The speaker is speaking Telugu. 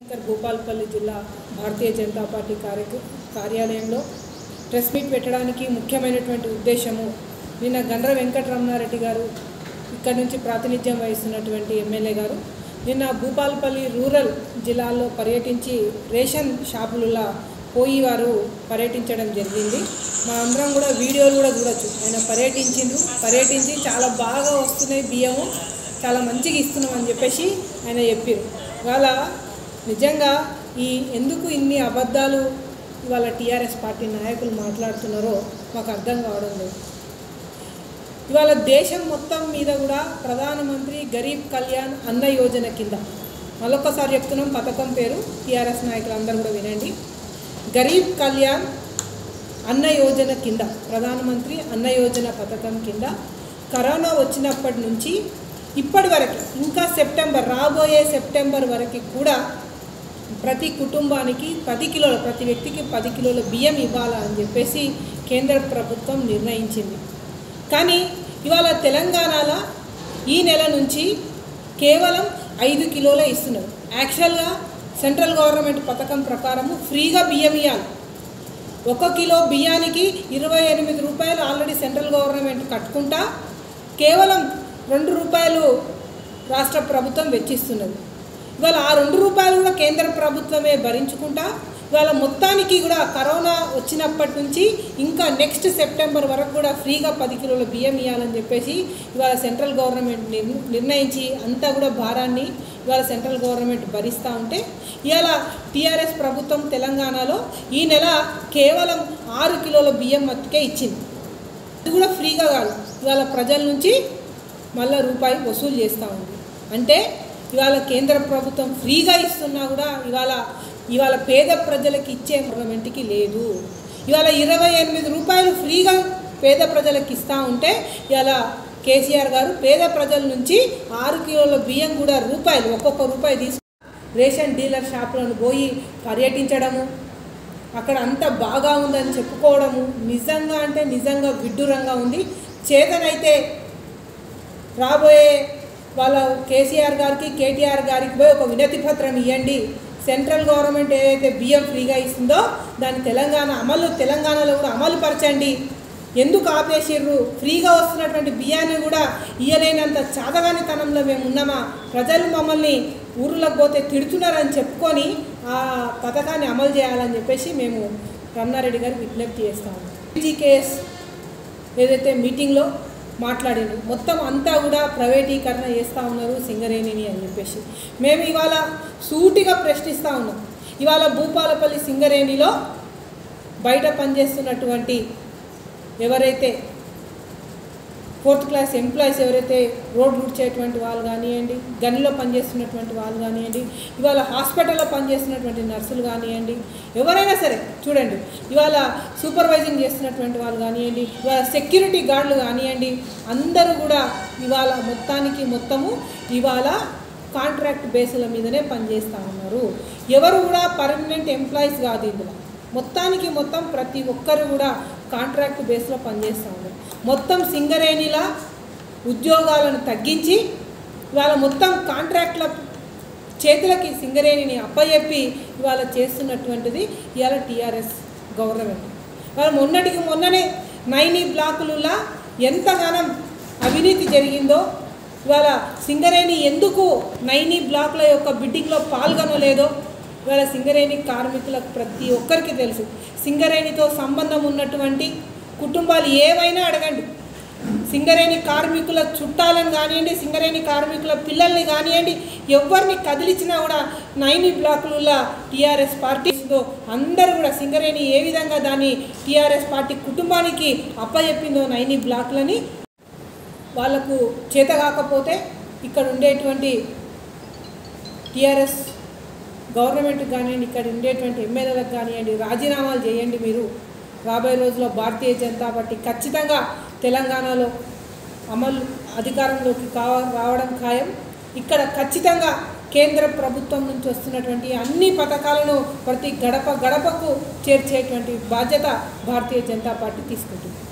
శంకర్ భూపాలపల్లి జిల్లా భారతీయ జనతా పార్టీ కార్య కార్యాలయంలో ప్రెస్ మీట్ పెట్టడానికి ముఖ్యమైనటువంటి ఉద్దేశము నిన్న గండ్ర వెంకటరమణారెడ్డి గారు ఇక్కడ నుంచి ప్రాతినిధ్యం వహిస్తున్నటువంటి ఎమ్మెల్యే గారు నిన్న భూపాలపల్లి రూరల్ జిల్లాలో పర్యటించి రేషన్ షాపులలో పోయి వారు పర్యటించడం జరిగింది మా అందరం కూడా వీడియోలు కూడా చూడొచ్చు ఆయన పర్యటించిండ్రు పర్యటించి చాలా బాగా వస్తున్నాయి బియ్యము చాలా మంచిగా ఇస్తున్నాం అని చెప్పేసి ఆయన చెప్పారు ఇవాళ నిజంగా ఈ ఎందుకు ఇన్ని అబద్ధాలు ఇవాళ టీఆర్ఎస్ పార్టీ నాయకులు మాట్లాడుతున్నారో మాకు అర్థం కావడం లేదు ఇవాళ దేశం మొత్తం మీద కూడా ప్రధానమంత్రి గరీబ్ కళ్యాణ్ అన్న యోజన కింద మళ్ళొక్కసారి చెప్తున్నాం పథకం పేరు టీఆర్ఎస్ నాయకులు అందరూ కూడా వినండి గరీబ్ కళ్యాణ్ అన్న యోజన కింద ప్రధానమంత్రి అన్న యోజన పథకం కింద కరోనా వచ్చినప్పటి నుంచి ఇప్పటి వరకు ఇంకా సెప్టెంబర్ రాబోయే సెప్టెంబర్ వరకు కూడా ప్రతి కుటుంబానికి పది కిలోల ప్రతి వ్యక్తికి పది కిలోల బియ్యం ఇవ్వాలా అని చెప్పేసి కేంద్ర ప్రభుత్వం నిర్ణయించింది కానీ ఇవాళ తెలంగాణలో ఈ నెల నుంచి కేవలం ఐదు కిలోలే ఇస్తున్నారు యాక్చువల్గా సెంట్రల్ గవర్నమెంట్ పథకం ప్రకారము ఫ్రీగా బియ్యం ఇవ్వాలి ఒక కిలో బియ్యానికి ఇరవై ఎనిమిది రూపాయలు ఆల్రెడీ సెంట్రల్ గవర్నమెంట్ కట్టుకుంటా కేవలం రెండు రూపాయలు రాష్ట్ర ప్రభుత్వం వెచ్చిస్తున్నది ఇవాళ ఆ రెండు రూపాయలు కూడా కేంద్ర ప్రభుత్వమే భరించుకుంటా ఇవాళ మొత్తానికి కూడా కరోనా వచ్చినప్పటి నుంచి ఇంకా నెక్స్ట్ సెప్టెంబర్ వరకు కూడా ఫ్రీగా పది కిలోల బియ్యం ఇవ్వాలని చెప్పేసి ఇవాళ సెంట్రల్ గవర్నమెంట్ నిర్- నిర్ణయించి అంతా కూడా భారాన్ని ఇవాళ సెంట్రల్ గవర్నమెంట్ భరిస్తూ ఉంటే ఇవాళ టీఆర్ఎస్ ప్రభుత్వం తెలంగాణలో ఈ నెల కేవలం ఆరు కిలోల బియ్యం మట్టుకే ఇచ్చింది అది కూడా ఫ్రీగా కాదు ఇవాళ ప్రజల నుంచి మళ్ళా రూపాయి వసూలు చేస్తూ ఉంది అంటే ఇవాళ కేంద్ర ప్రభుత్వం ఫ్రీగా ఇస్తున్నా కూడా ఇవాళ ఇవాళ పేద ప్రజలకు ఇచ్చే గవర్నమెంట్కి లేదు ఇవాళ ఇరవై ఎనిమిది రూపాయలు ఫ్రీగా పేద ప్రజలకు ఇస్తూ ఉంటే ఇవాళ కేసీఆర్ గారు పేద ప్రజల నుంచి ఆరు కిలోల బియ్యం కూడా రూపాయలు ఒక్కొక్క రూపాయి తీసుకు రేషన్ డీలర్ షాపులను పోయి పర్యటించడము అక్కడ అంత బాగా ఉందని చెప్పుకోవడము నిజంగా అంటే నిజంగా విడ్డూరంగా ఉంది చేతనైతే రాబోయే వాళ్ళ కేసీఆర్ గారికి కేటీఆర్ గారికి పోయి ఒక వినతి పత్రం ఇవ్వండి సెంట్రల్ గవర్నమెంట్ ఏదైతే బియ్యం ఫ్రీగా ఇస్తుందో దాన్ని తెలంగాణ అమలు తెలంగాణలో కూడా అమలు పరచండి ఎందుకు ఆపేసిర్రు ఫ్రీగా వస్తున్నటువంటి బియ్యాన్ని కూడా ఇయ్యలేనంత చాదగానితనంలో మేము ఉన్నామా ప్రజలు మమ్మల్ని ఊర్లోకి పోతే తిడుతున్నారని చెప్పుకొని ఆ పథకాన్ని అమలు చేయాలని చెప్పేసి మేము రమణారెడ్డి గారికి విజ్ఞప్తి చేస్తాము కేఎస్ ఏదైతే మీటింగ్లో మాట్లాడిండు మొత్తం అంతా కూడా ప్రైవేటీకరణ చేస్తూ ఉన్నారు సింగరేణిని అని చెప్పేసి మేము ఇవాళ సూటిగా ప్రశ్నిస్తూ ఉన్నాం ఇవాళ భూపాలపల్లి సింగరేణిలో బయట పనిచేస్తున్నటువంటి ఎవరైతే ఫోర్త్ క్లాస్ ఎంప్లాయీస్ ఎవరైతే రోడ్లు ఉడ్చేటువంటి వాళ్ళు కానివ్వండి గనిలో పనిచేస్తున్నటువంటి వాళ్ళు కానివ్వండి ఇవాళ హాస్పిటల్లో పనిచేస్తున్నటువంటి నర్సులు కానివ్వండి ఎవరైనా సరే చూడండి ఇవాళ సూపర్వైజింగ్ చేస్తున్నటువంటి వాళ్ళు కానివ్వండి ఇవాళ సెక్యూరిటీ గార్డులు కానివ్వండి అందరూ కూడా ఇవాళ మొత్తానికి మొత్తము ఇవాళ కాంట్రాక్ట్ బేసుల మీదనే పనిచేస్తూ ఉన్నారు ఎవరు కూడా పర్మనెంట్ ఎంప్లాయీస్ కాదు ఇందులో మొత్తానికి మొత్తం ప్రతి ఒక్కరు కూడా కాంట్రాక్ట్ బేస్లో పనిచేస్తూ ఉన్నారు మొత్తం సింగరేణిలా ఉద్యోగాలను తగ్గించి ఇవాళ మొత్తం కాంట్రాక్ట్ల చేతులకి సింగరేణిని అప్పచెప్పి ఇవాళ చేస్తున్నటువంటిది ఇవాళ టీఆర్ఎస్ గవర్నమెంట్ ఇవాళ మొన్నటికి మొన్ననే నైని బ్లాకులలో ఎంతగానం అవినీతి జరిగిందో ఇవాళ సింగరేణి ఎందుకు నైని బ్లాకుల యొక్క బిడ్డింగ్లో పాల్గొనలేదో ఇవాళ సింగరేణి కార్మికులకు ప్రతి ఒక్కరికి తెలుసు సింగరేణితో సంబంధం ఉన్నటువంటి కుటుంబాలు ఏవైనా అడగండి సింగరేణి కార్మికుల చుట్టాలను కానివ్వండి సింగరేణి కార్మికుల పిల్లల్ని కానివ్వండి ఎవరిని కదిలించినా కూడా నైని బ్లాకులలో టీఆర్ఎస్ పార్టీతో అందరూ కూడా సింగరేణి ఏ విధంగా దాన్ని టీఆర్ఎస్ పార్టీ కుటుంబానికి అప్పచెప్పిందో నైని బ్లాక్లని వాళ్ళకు చేత కాకపోతే ఇక్కడ ఉండేటువంటి టీఆర్ఎస్ గవర్నమెంట్ కానివ్వండి ఇక్కడ ఉండేటువంటి ఎమ్మెల్యేలకు కానివ్వండి రాజీనామాలు చేయండి మీరు రాబోయే రోజుల్లో భారతీయ జనతా పార్టీ ఖచ్చితంగా తెలంగాణలో అమలు అధికారంలోకి కావ రావడం ఖాయం ఇక్కడ ఖచ్చితంగా కేంద్ర ప్రభుత్వం నుంచి వస్తున్నటువంటి అన్ని పథకాలను ప్రతి గడప గడపకు చేర్చేటువంటి బాధ్యత భారతీయ జనతా పార్టీ తీసుకుంటుంది